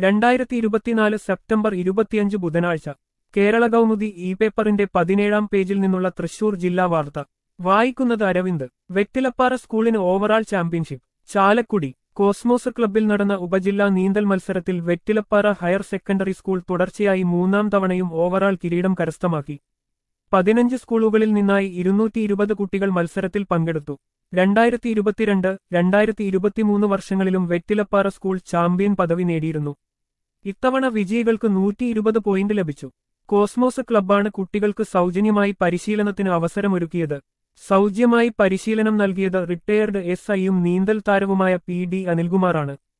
രണ്ടായിരത്തി ഇരുപത്തിനാല് സെപ്റ്റംബർ ഇരുപത്തിയഞ്ച് ബുധനാഴ്ച കേരള കൗമുദി ഇ പേപ്പറിന്റെ പതിനേഴാം പേജിൽ നിന്നുള്ള തൃശൂർ ജില്ലാ വാർത്ത വായിക്കുന്നത് അരവിന്ദ് വെറ്റിലപ്പാറ സ്കൂളിന് ഓവറാൾ ചാമ്പ്യൻഷിപ്പ് ചാലക്കുടി കോസ്മോസ് ക്ലബ്ബിൽ നടന്ന ഉപജില്ലാ നീന്തൽ മത്സരത്തിൽ വെറ്റിലപ്പാറ ഹയർ സെക്കൻഡറി സ്കൂൾ തുടർച്ചയായി മൂന്നാം തവണയും ഓവറാൾ കിരീടം കരസ്ഥമാക്കി പതിനഞ്ച് സ്കൂളുകളിൽ നിന്നായി ഇരുന്നൂറ്റി ഇരുപത് കുട്ടികൾ മത്സരത്തിൽ പങ്കെടുത്തു രണ്ടായിരത്തി ഇരുപത്തിരണ്ട് രണ്ടായിരത്തി ഇരുപത്തിമൂന്ന് വർഷങ്ങളിലും വെറ്റിലപ്പാറ സ്കൂൾ ചാമ്പ്യൻ പദവി നേടിയിരുന്നു ഇത്തവണ വിജയികൾക്ക് നൂറ്റി ഇരുപത് പോയിന്റ് ലഭിച്ചു കോസ്മോസ് ക്ലബ്ബാണ് കുട്ടികൾക്ക് സൗജന്യമായി പരിശീലനത്തിന് അവസരമൊരുക്കിയത് സൗജ്യമായി പരിശീലനം നൽകിയത് റിട്ടയർഡ് എസ് ഐയും നീന്തൽ താരവുമായ പി ഡി അനിൽകുമാറാണ്